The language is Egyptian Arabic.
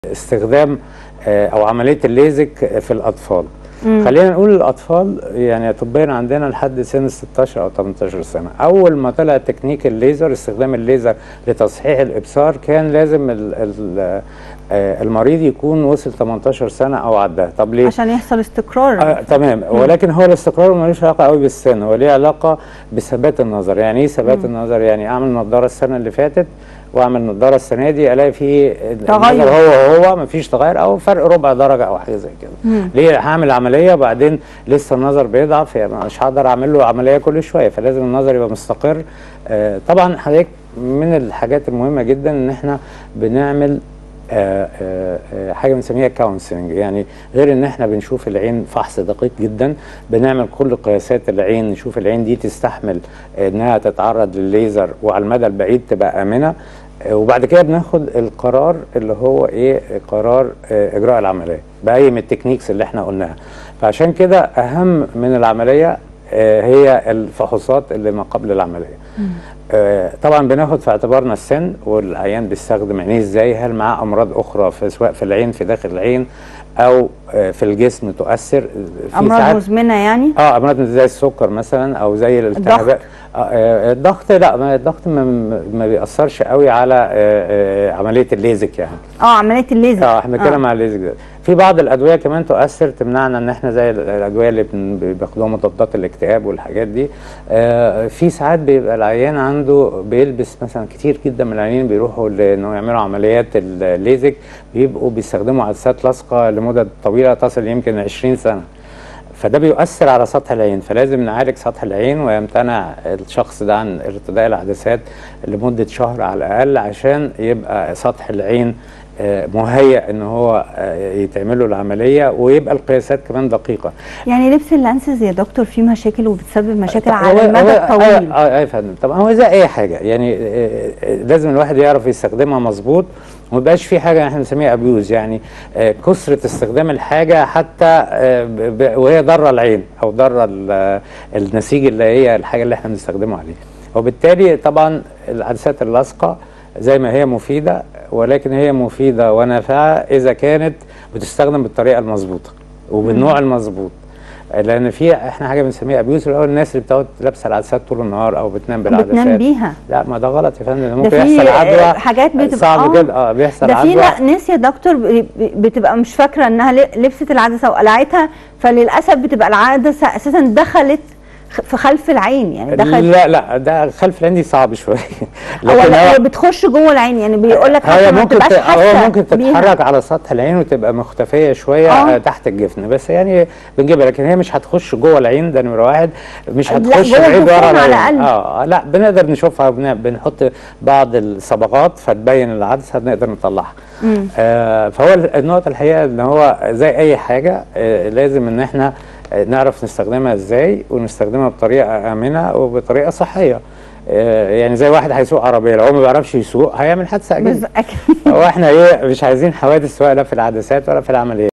استخدام آه، او عمليه الليزك في الاطفال خلينا نقول الاطفال يعني طبيا عندنا لحد سن 16 او 18 سنه اول ما طلع تكنيك الليزر استخدام الليزر لتصحيح الابصار كان لازم ال ال آه، المريض يكون وصل 18 سنه او عداها طب ليه عشان يحصل استقرار آه تمام ولكن هو الاستقرار ملوش علاقه قوي بالسن هو ليه علاقه بثبات النظر يعني ايه ثبات النظر يعني اعمل نظاره السنه اللي فاتت واعمل نظاره السنه دي الاقي في تغير. النظر هو هو مفيش تغير او فرق ربع درجه او حاجه زي كده ليه هعمل عمليه وبعدين لسه النظر بيضعف يعني مش هقدر اعمل له عمليه كل شويه فلازم النظر يبقى مستقر آه طبعا حضرتك من الحاجات المهمه جدا ان احنا بنعمل آه، آه، آه، حاجه بنسميها كونسلنج يعني غير ان احنا بنشوف العين فحص دقيق جدا بنعمل كل قياسات العين نشوف العين دي تستحمل انها تتعرض للليزر وعلى المدى البعيد تبقى امنه آه، وبعد كده بناخد القرار اللي هو ايه قرار آه، اجراء العمليه باي من التكنيكس اللي احنا قلناها فعشان كده اهم من العمليه آه، هي الفحوصات اللي ما قبل العمليه آه، طبعا بناخد في اعتبارنا السن والعيان بيستخدم عينيه ازاي هل معاه امراض اخرى في سواء في العين في داخل العين او آه، في الجسم تؤثر في امراض ساعات- مزمنه يعني اه امراض زي السكر مثلا او زي الالتهابات آه، آه، الضغط لا ما الضغط ما, ما بيأثرش قوي على آه، آه، عمليه الليزك يعني اه عمليه الليزر اه احنا بنتكلم على الليزك ده في بعض الادويه كمان تؤثر تمنعنا ان احنا زي الادويه اللي بن- بياخدوها مضادات الاكتئاب والحاجات دي آه في ساعات بيبقى العيان عنده بيلبس مثلا كتير جدا من العيانين بيروحوا انه يعملوا عمليات الليزك بيبقوا بيستخدموا عدسات لاصقه لمدد طويله تصل يمكن 20 سنه فده بيؤثر على سطح العين فلازم نعالج سطح العين ويمتنع الشخص ده عن ارتداء العدسات لمدة شهر على الأقل عشان يبقى سطح العين آه، مهيأ ان هو آه، يتعمل له العمليه ويبقى القياسات كمان دقيقه يعني لبس اللانسز يا دكتور فيه مشاكل وبتسبب مشاكل هو- على المدى هو- الطويل اه اه يا فندم طبعا هو زي اي حاجه يعني آه، آه، لازم الواحد يعرف يستخدمها مظبوط وما يبقاش في حاجه احنا بنسميها ابيوز يعني آه، كثره استخدام الحاجه حتى آه، ب- ب- وهي ضاره العين او ضاره ال- النسيج اللي هي الحاجه اللي احنا بنستخدمه عليه وبالتالي طبعا العدسات اللاصقه زي ما هي مفيده ولكن هي مفيده ونافعه اذا كانت بتستخدم بالطريقه المظبوطه وبالنوع المظبوط لان في احنا حاجه بنسميها ابيوز اللي هو الناس اللي بتقعد لابسه العدسات طول النهار او بتنام بالعدسات بتنام بيها لا ما ده غلط يا فندم ده ممكن في يحصل عدوى آه، حاجات بتبقى صعب آه. جدا اه بيحصل ده في عدوى نا- ناس يا دكتور ب- ب- بتبقى مش فاكره انها ل- لبست العدسه وقلعتها فللاسف بتبقى العدسه اساسا دخلت خ- في خلف العين يعني دخلت لا لا ده خلف العين دي صعب شويه هو لا، هي هو- بتخش جوه العين يعني بيقول لك هي حتى ما ممكن بتبقاش ت- هو حاسه ممكن بيها. تتحرك على سطح العين وتبقى مختفيه شويه آه. آه. تحت الجفن بس يعني بنجيبها لكن هي مش هتخش جوه العين ده نمره واحد مش لا، هتخش جوه بعيد ورا الجفون على العين الأقل. اه لا بنقدر نشوفها وبن- بنحط بعض الصبغات فتبين العدسه نقدر نطلعها آه فهو النقطه الحقيقه ان هو زي اي حاجه آه لازم ان احنا آه، نعرف نستخدمها ازاي ونستخدمها بطريقه امنه وبطريقه صحيه آه، يعني زي واحد هيسوق عربيه لو هو ما بيعرفش يسوق هيعمل حادثه اكيد بس أكيد. هو احنا ايه مش عايزين حوادث سواء لا في العدسات ولا في العمليات